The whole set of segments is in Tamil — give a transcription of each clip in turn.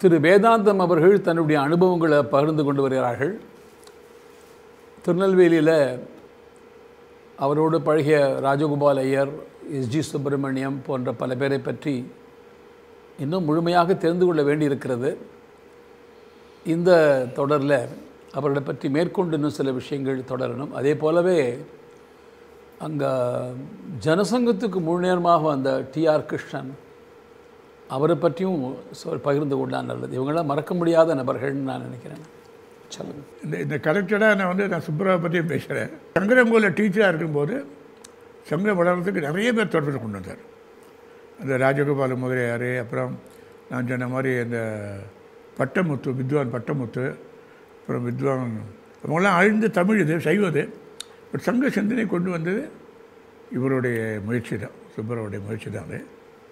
திரு வேதாந்தம் அவர்கள் தன்னுடைய அனுபவங்களை பகிர்ந்து கொண்டு வருகிறார்கள் திருநெல்வேலியில் அவரோடு பழகிய ராஜகோபால் ஐயர் எஸ்ஜி சுப்பிரமணியம் போன்ற பல பேரை பற்றி இன்னும் முழுமையாக தெரிந்து கொள்ள வேண்டியிருக்கிறது இந்த தொடரில் அவர்களை பற்றி மேற்கொண்டு இன்னும் சில விஷயங்கள் தொடரணும் அதே போலவே அங்கே ஜனசங்கத்துக்கு முழு நேரமாக வந்த டிஆர் கிருஷ்ணன் அவரை பற்றியும் சொல் பகிர்ந்து கொண்டால் நல்லது இவங்களாம் மறக்க முடியாத நபர்கள்னு நான் நினைக்கிறேன் சொல்லுங்கள் இந்த இந்த கரெக்டடாக நான் வந்து நான் சுப்ராவை பற்றியும் பேசுகிறேன் சங்கரங்கோலில் டீச்சராக இருக்கும்போது சங்கரம் வளர்கிறதுக்கு நிறைய பேர் தொடர்பு கொண்டு வந்தார் அந்த ராஜகோபால முதலியார் அப்புறம் நான் சொன்ன மாதிரி அந்த பட்டமுத்து வித்வான் பட்டமுத்து அப்புறம் வித்வான் அவங்களாம் அழிந்து தமிழ் இது சைவது பட் சங்க சிந்தனை கொண்டு வந்தது இவருடைய முயற்சி தான் சுப்பராவுடைய முயற்சி தான் அது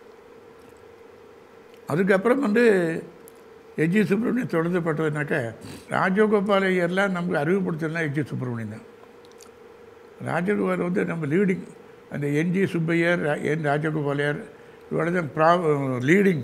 அதுக்கப்புறம் வந்து எஜி சுப்பிரமணியம் தொடர்ந்து பட்டதுனாக்க ராஜகோபால் ஐயர்லாம் நமக்கு அறிவுப்படுத்தலாம் எஜி சுப்பிரமணியம் தான் ராஜகோபால் வந்து நம்ம லீடிங் அந்த என்ஜி சுப்பையர் ரா- என் ராஜகோபாலையர் இவரோட தான் ப்ரா லீடிங்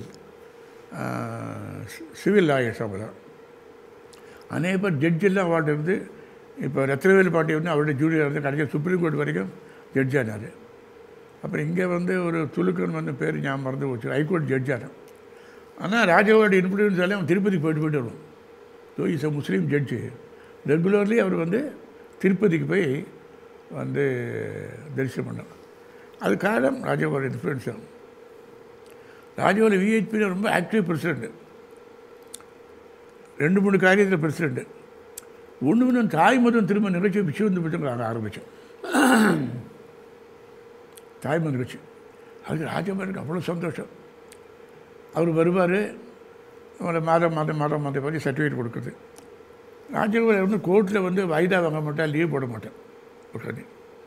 சிவில் லாயர்ஸ் அவங்க தான் அநேக பேர் ஜட்ஜெல்லாம் அவார்டு இருந்து இப்போ ரத்னவேல் பாட்டி வந்து அவருடைய ஜூனியர் இருந்து கடைசி சுப்ரீம் கோர்ட் வரைக்கும் ஜட்ஜ் ஆனார் அப்புறம் இங்கே வந்து ஒரு துலுக்கன் வந்து பேர் ஞாபகம் மறந்து போச்சு ஹைகோர்ட் ஜட்ஜ் ஆனான் ஆனால் ராஜாவோட இன்ஃப்ளூயன்ஸ் அவன் திருப்பதிக்கு போயிட்டு போயிட்டு வருவோம் so is a Muslim judge regularly அவர் வந்து திருப்பதிக்கு போய் வந்து தரிசனம் பண்ணார் அது காரணம் ராஜாவோட இன்ஃப்ளூயன்ஸ் தான் ராஜாவோட விஹெச்பியில் ரொம்ப ஆக்டிவ் பிரசிடெண்ட் ரெண்டு மூணு காரியத்தில் பிரசிடெண்ட் ஒன்று ஒன்று தாய் மதம் திரும்ப நிகழ்ச்சி விசுவந்து பட்சம் நாங்கள் ஆரம்பித்தோம் தாய்ம நிகழ்ச்சி அதுக்கு ராஜபாருக்கு அவ்வளோ சந்தோஷம் அவர் வருவார் அவரை மாதம் மாதம் மாதம் மாதம் பற்றி சர்டிஃபிகேட் கொடுக்குறது ராஜகோபால் வந்து கோர்ட்டில் வந்து வாய்தா வாங்க மாட்டா லீவ் போட மாட்டேன் உடனே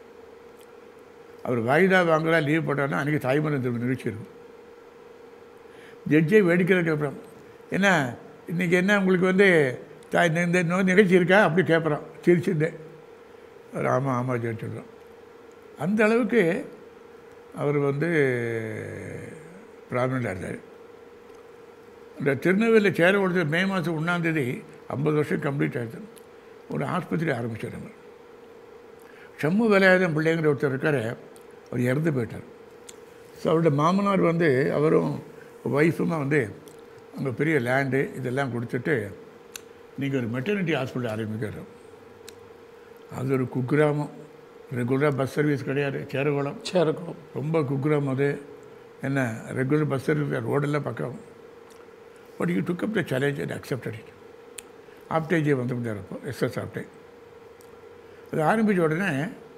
அவர் வாய்தா வாங்குறா லீவ் போட்டார்னா அன்றைக்கி தாய்மரம் திரும்ப நிகழ்ச்சி இருக்கும் ஜட்ஜே வேடிக்கை கேட்குறோம் என்ன இன்றைக்கி என்ன உங்களுக்கு வந்து தாய் இந்த- இந்த நோய் நிகழ்ச்சி இருக்கா அப்படி கேட்குறோம் சிரிச்சுட்டேன் அவர் ஆமாம் ஆமாம் ஜட்ஜ் சொல்கிறோம் அந்த அளவுக்கு அவர் வந்து ப்ராமினண்டாக இருந்தார் இந்த திருநெல்வேலியில் சேர கொடுத்த மே மாதம் ஒன்றாந்தேதி ஐம்பது வருஷம் கம்ப்ளீட் ஆகிடுது ஒரு ஆஸ்பத்திரி ஆரம்பித்தார் நம்ம சம்மு வேலையாயுதம் பிள்ளைங்கிற ஒருத்தர் இருக்கார் அவர் இறந்து போயிட்டார் ஸோ அவருடைய மாமனார் வந்து அவரும் ஒய்ஃபுமா வந்து அங்கே பெரிய லேண்டு இதெல்லாம் கொடுத்துட்டு நீங்கள் ஒரு மெட்டர்னிட்டி ஹாஸ்பிட்டல் ஆரம்பிக்கிறோம் அது ஒரு குக்கிராமம் ரெகுலராக பஸ் சர்வீஸ் கிடையாது சேரகுளம் சேரக்குளம் ரொம்ப குக்கிராமம் அது என்ன ரெகுலர் பஸ் சர்வீஸ் ரோடெல்லாம் பக்கம் but you took up the challenge and accepted it ஆப்டேஜே வந்து முடியாது அப்போ எஸ்எஸ் ஆப்டே அது ஆரம்பித்த உடனே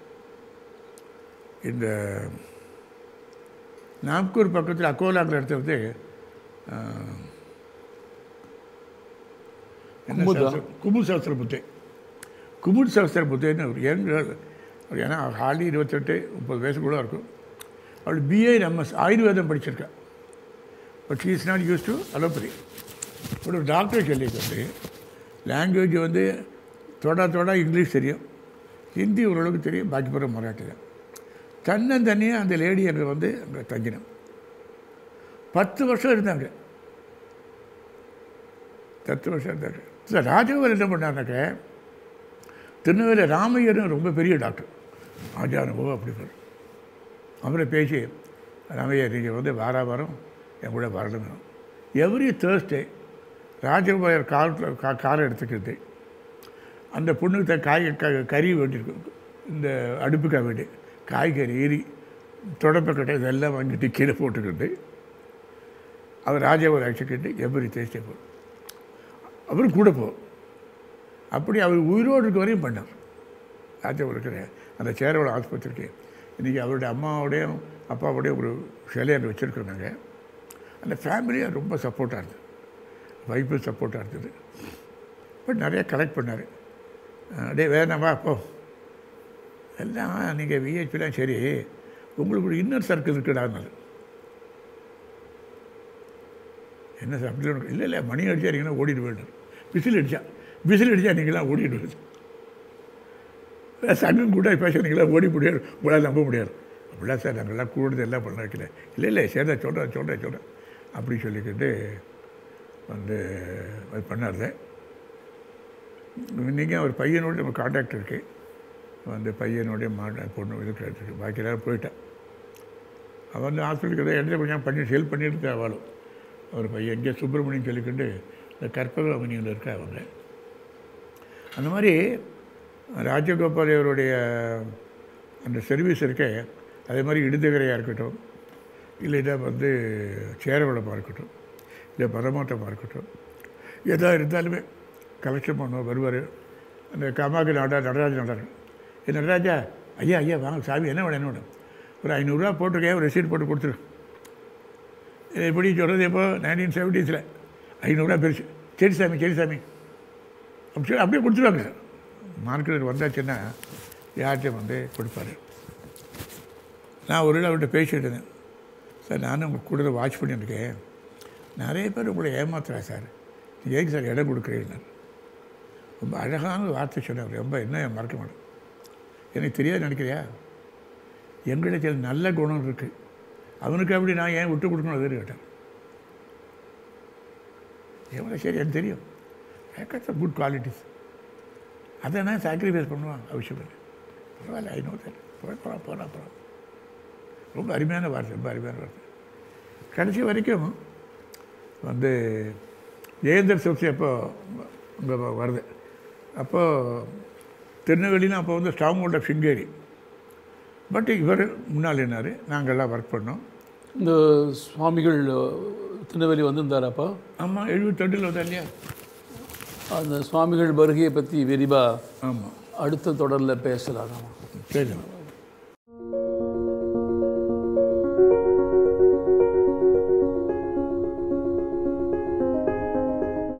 இந்த நாக்பூர் பக்கத்தில் அக்கோலாங்கிற இடத்துல வந்து ஆஹ், என்ன குமுதா? சாஸ்திரம்? குமுத் சாஸ்திர புத்தை குமுட் சாஸ்திர புத்தைன்னு ஒரு யங் அவர் ஏன்னா ஹார்லி இருபத்தெட்டு முப்பது வயசுக்குள்ள இருக்கும் அவள் பிஏ எம்எஸ் ஆயுர்வேதம் படிச்சிருக்கா but she is not used to allopathy but ஒரு டாக்டர் சொல்லிட்டு வந்து லாங்குவேஜ் வந்து தொட தொட இங்கிலீஷ் தெரியும் ஹிந்தி ஓரளவுக்கு தெரியும் பாக்கி பிறகு மராட்டி தான் தன்னந்தனியாக அந்த லேடி அங்கே வந்து அங்கே தங்கினோம் பத்து வருஷம் இருந்தாங்க பத்து வருஷம் இருந்தாங்க சார் ராஜகோபால் என்ன பண்ணாருனாக்க திருநெல்வேலி ராமையரும் ரொம்ப பெரிய டாக்டர் ஆஜானுபவம் அப்படி பண்ண அவரை பேசி ராமையர் நீங்கள் வந்து வார வாரம் என் கூட வரணும் எவ்ரி தேர்ஸ்டே ராஜகோபாலர் கார் கா காரை எடுத்துக்கிறது அந்த பொண்ணுக்கு த காய் க- கறி வேண்டியிருக்கும் இந்த அடுப்புக்காக வேண்டி காய்கறி எரி தொடப்பக்கட்டை இதெல்லாம் வாங்கிட்டு கீழே போட்டுக்கிட்டு அவர் ராஜாவை அழைச்சிக்கிட்டு எவ்ரி தேர்ஸ்டே போ அவரும் கூட போ அப்படி அவர் உயிரோடு இருக்க வரையும் பண்ணார் ராஜாவில் இருக்கிற அந்த சேரோட ஆஸ்பத்திரிக்கு இன்றைக்கி அவருடைய அம்மாவோடையும் அப்பாவோடையும் ஒரு சிலையை அங்கே வச்சுருக்கோம் நாங்கள் அந்த ஃபேமிலியாக ரொம்ப சப்போர்ட்டாக இருந்தது வைஃபு சப்போர்ட்டாக இருந்தது பட் நிறைய கலெக்ட் பண்ணார் அப்படியே வேணாமா அப்போ எல்லாம் நீங்கள் விஹெச்பிலாம் சரி உங்களுக்கு ஒரு இன்னர் சர்க்கிள் இருக்குடான்னாரு என்ன சார் அப்படி ஒண்ணு- இல்லை இல்லை மணி அடிச்சா நீங்களாம் ஓடிட்டு போயிட்டு விசில் அடிச்சா விசில் அடிச்சா நீங்களாம் ஓடிட்டு போயிடுது சங்கம் கூட பேச நீங்களாம் ஓடி முடியாது உங்களால் நம்ப முடியாது அப்படிலாம் சார் நாங்கள்லாம் கூடுதல் எல்லாம் பண்ண வைக்கல இல்லை இல்லை சரி தான் சொல்கிறேன் சொல்கிறேன் சொல்கிறேன் அப்படி சொல்லிக்கிட்டு வந்து அது பண்ணாரு நீங்கள் ஒரு பையனோட நம்ம காண்டாக்ட் இருக்குது வந்து பையனுடைய மாட பொண்ணு இது கிடைச்சிருக்கு பாக்கி எல்லாரும் போயிட்டேன் அவன் வந்து ஹாஸ்பிட்டலுக்கு ஏதோ இடத்துல கொஞ்சம் பண்ணி ஹெல்ப் பண்ணிட்டு இருக்கா அவளும் ஒரு பையன் இங்கே சுப்பிரமணியம் சொல்லிக்கிண்டு இந்த கற்பக அவனியில் இருக்கா அவங்க அந்த மாதிரி ராஜகோபால் அவருடைய அந்த சர்வீஸ் இருக்கே அதே மாதிரி இடுதகரையாக இருக்கட்டும் இல்லைன்னா வந்து சேரவளமாக இருக்கட்டும் இல்லை பரமாட்டமாக இருக்கட்டும் எதாக இருந்தாலுமே கலெக்ஷன் பண்ண வருவார் அந்த காமாக்கு நாடா நடராஜ நடார் ஏ நடராஜா ஐயா ஐயா வாங்க சாமி என்ன வேணும் என்ன வேணும் ஒரு ஐநூறுரூவா போட்டிருக்கேன் ஒரு ரெசீட் போட்டு கொடுத்துரு இது எப்படி சொல்கிறது இப்போ நைன்டீன் செவன்ட்டீஸில் ஐநூறுரூவா பெருசு சரி சாமி சரி சாமி அப்படி சொல்லி அப்படியே கொடுத்துருவாங்க மார்க்கெட் வந்தாச்சுன்னா யார்கிட்டையும் வந்து கொடுப்பாரு நான் ஒரு நாள் அவர்கிட்ட பேசிட்டு இருந்தேன் சார் நானும் உங்கள் கூட வாட்ச் பண்ணியிருக்கேன் நிறைய பேர் உங்களை ஏமாத்துறா சார் நீ ஏன் சார் இடம் கொடுக்குறீங்க ரொம்ப அழகான ஒரு வார்த்தை சொன்னார் ரொம்ப என்ன மறக்க மாட்டேன் எனக்கு தெரியாது நினைக்கிறியா எங்களுக்கு சில நல்ல குணம் இருக்குது அவனுக்கு அப்படி நான் ஏன் விட்டு கொடுக்கணும் அது கேட்டேன் எவ்வளோ சரி எனக்கு தெரியும் ஏக்கத்த குட் குவாலிட்டிஸ் அதை நான் சாக்ரிஃபைஸ் பண்ணுவான் அவசியம் இல்லை பரவாயில்ல ஐநூறு சார் போய் போகிறோம் போகிறோம் போகிறோம் ரொம்ப அருமையான வார்த்தை ரொம்ப அருமையான வார்த்தை கடைசி வரைக்கும் வந்து ஜெயந்தர் சோப்சி அப்போ இங்கே வருது அப்போது திருநெல்வேலியில் அப்போ வந்து stronghold of Sringeri but இவர் முன்னால் என்னார் நாங்கள்லாம் ஒர்க் பண்ணோம் இந்த சுவாமிகள் திருநெல்வேலி வந்திருந்தார் அப்போ ஆமாம் எழுபத்தெட்டில் வந்தா இல்லையா அந்த சுவாமிகள் வருகையை பற்றி விரிவாக ஆமாம் அடுத்த தொடரில் பேசலாம் நாம. சரி